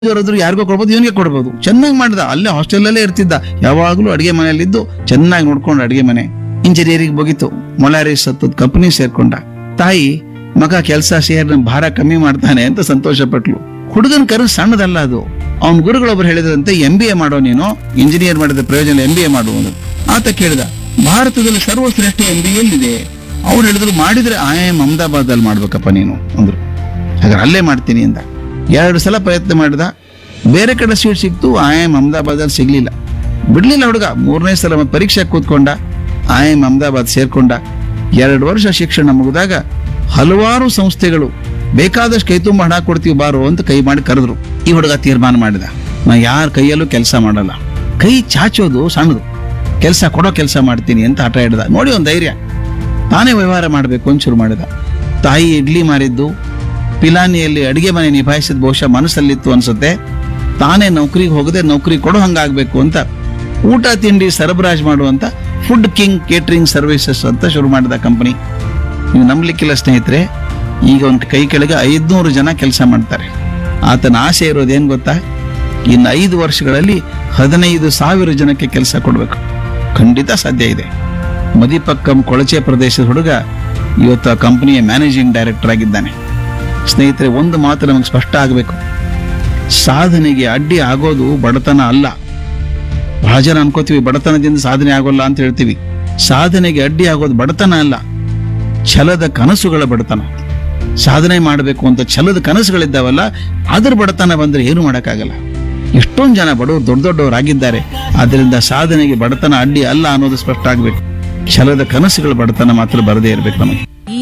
ಅವರಾದ್ರು ಯಾರಿಗೋ ಕೊಡ್ಬೋದು ಇವನಿಗೆ ಕೊಡ್ಬೋದು ಚೆನ್ನಾಗಿ ಮಾಡಿದ ಅಲ್ಲೇ ಹಾಸ್ಟೆಲಲ್ಲೇ ಇರ್ತಿದ್ದ ಯಾವಾಗಲೂ ಅಡಿಗೆ ಮನೆಯಲ್ಲಿದ್ದು ಚೆನ್ನಾಗಿ ನೋಡ್ಕೊಂಡು ಅಡಿಗೆ ಮನೆ ಇಂಜಿನಿಯರಿಂಗ್ ಮುಗಿತು ಮೊಲಾರಿಸ್ ಹತ್ತದ ಕಂಪನಿ ಸೇರ್ಕೊಂಡ ತಾಯಿ ಮಗ ಕೆಲಸ ಸೇರಿ ಭಾರ ಕಮ್ಮಿ ಮಾಡ್ತಾನೆ ಅಂತ ಸಂತೋಷ ಪಟ್ಲು ಹುಡುಗನ ಕರು ಸಣ್ಣದಲ್ಲ ಅದು ಅವನ ಗುರುಗಳೊಬ್ರು ಹೇಳಿದ್ರಂತೆ ಎಂ ಬಿ ಎ ಮಾಡೋ ನೀನು ಇಂಜಿನಿಯರ್ ಮಾಡಿದ ಪ್ರಯೋಜನ ಎಂ ಬಿ ಎ ಮಾಡುವುದು ಆತ ಕೇಳಿದ ಭಾರತದಲ್ಲಿ ಸರ್ವಶ್ರೇಷ್ಠ ಎಂ ಬಿ ಎಲ್ಲಿದೆ ಅವ್ರು ಹೇಳಿದ್ರು ಮಾಡಿದ್ರೆ ಐ ಎಂ ಅಹಮದಾಬಾದ್ ಅಲ್ಲಿ ಮಾಡ್ಬೇಕಪ್ಪ ನೀನು ಅಂದ್ರು ಹಾಗಾದ್ರೆ ಅಲ್ಲೇ ಮಾಡ್ತೀನಿ ಅಂದ ಎರಡು ಸಲ ಪ್ರಯತ್ನ ಮಾಡಿದ ಬೇರೆ ಕಡೆ ಸೀಟ್ ಸಿಕ್ತು ಐ ಎಂ ಅಹಮದಾಬಾದಲ್ಲಿ ಸಿಗ್ಲಿಲ್ಲ ಬಿಡ್ಲಿಲ್ಲ ಹುಡುಗ ಮೂರನೇ ಸಲ ಮತ್ತೆ ಪರೀಕ್ಷೆ ಕೂತ್ಕೊಂಡ ಐ ಎಂ ಅಹಮದಾಬಾದ್ ಸೇರ್ಕೊಂಡ ಎರಡು ವರ್ಷ ಶಿಕ್ಷಣ ಮುಗಿದಾಗ ಹಲವಾರು ಸಂಸ್ಥೆಗಳು ಬೇಕಾದಷ್ಟು ಕೈ ತುಂಬ ಹಣ ಕೊಡ್ತೀವಿ ಬಾರು ಅಂತ ಕೈ ಮಾಡಿ ಕರೆದ್ರು ಈ ಹುಡುಗ ತೀರ್ಮಾನ ಮಾಡಿದ ನಾ ಯಾರ ಕೈಯಲ್ಲೂ ಕೆಲಸ ಮಾಡಲ್ಲ ಕೈ ಚಾಚೋದು ಸಣ್ಣದು ಕೆಲಸ ಕೊಡೋ ಕೆಲಸ ಮಾಡ್ತೀನಿ ಅಂತ ಹಠ ಹಿಡ್ದ ನೋಡಿ ಒಂದು ಧೈರ್ಯ ತಾನೇ ವ್ಯವಹಾರ ಮಾಡಬೇಕು ಅಂತ ಶುರು ಮಾಡಿದ ತಾಯಿ ಇಡ್ಲಿ ಮಾರಿದ್ದು ಪಿಲಾನಿಯಲ್ಲಿ ಅಡಿಗೆ ಮನೆ ನಿಭಾಯಿಸಿದ ಬಹುಶಃ ಮನಸ್ಸಲ್ಲಿತ್ತು ಅನ್ಸುತ್ತೆ ತಾನೇ ನೌಕರಿಗೆ ಹೋಗದೆ ನೌಕರಿ ಕೊಡೋ ಹಂಗಾಗ್ಬೇಕು ಅಂತ ಊಟ ತಿಂಡಿ ಸರಬರಾಜು ಮಾಡುವಂತ ಫುಡ್ ಕಿಂಗ್ ಕೇಟರಿಂಗ್ ಸರ್ವಿಸಸ್ ಅಂತ ಶುರು ಮಾಡಿದ ಕಂಪನಿ ನೀವು ನಂಬಲಿಕ್ಕಿಲ್ಲ ಸ್ನೇಹಿತರೆ ಈಗ ಒಂದು ಕೈ ಕೆಳಗೆ ಐದ್ನೂರು ಜನ ಕೆಲಸ ಮಾಡ್ತಾರೆ ಆತನ ಆಸೆ ಇರೋದೇನು ಗೊತ್ತಾ ಇನ್ನು ಐದು ವರ್ಷಗಳಲ್ಲಿ ಹದಿನೈದು ಸಾವಿರ ಜನಕ್ಕೆ ಕೆಲಸ ಕೊಡಬೇಕು ಖಂಡಿತ ಸಾಧ್ಯ ಇದೆ ಮದಿಪಕ್ಕಂ ಕೊಳಚೆ ಪ್ರದೇಶದ ಹುಡುಗ ಇವತ್ತು ಆ ಕಂಪನಿಯ ಮ್ಯಾನೇಜಿಂಗ್ ಡೈರೆಕ್ಟರ್ ಆಗಿದ್ದಾನೆ ಸ್ನೇಹಿತರೆ ಒಂದು ಮಾತು ನಮಗೆ ಸ್ಪಷ್ಟ ಆಗಬೇಕು ಸಾಧನೆಗೆ ಅಡ್ಡಿ ಆಗೋದು ಬಡತನ ಅಲ್ಲ ಬಹಳ ಜನ ಅನ್ಕೋತೀವಿ ಬಡತನದಿಂದ ಸಾಧನೆ ಆಗೋಲ್ಲ ಅಂತ ಹೇಳ್ತೀವಿ ಸಾಧನೆಗೆ ಅಡ್ಡಿ ಆಗೋದು ಬಡತನ ಅಲ್ಲ ಛಲದ ಕನಸುಗಳ ಬಡತನ ಸಾಧನೆ ಮಾಡಬೇಕು ಅಂತ ಛಲದ ಕನಸುಗಳಿದ್ದಾವಲ್ಲ ಅದ್ರ ಬಡತನ ಬಂದ್ರೆ ಏನು ಮಾಡೋಕ್ಕಾಗಲ್ಲ ಎಷ್ಟೊಂದು ಜನ ಬಡವರು ದೊಡ್ಡ ದೊಡ್ಡವರಾಗಿದ್ದಾರೆ ಆದ್ದರಿಂದ ಸಾಧನೆಗೆ ಬಡತನ ಅಡ್ಡಿ ಅಲ್ಲ ಅನ್ನೋದು ಸ್ಪಷ್ಟ ಆಗಬೇಕು ಛಲದ ಕನಸುಗಳ ಬಡತನ ಮಾತ್ರ ಬರದೇ ಇರಬೇಕು ನಮಗೆ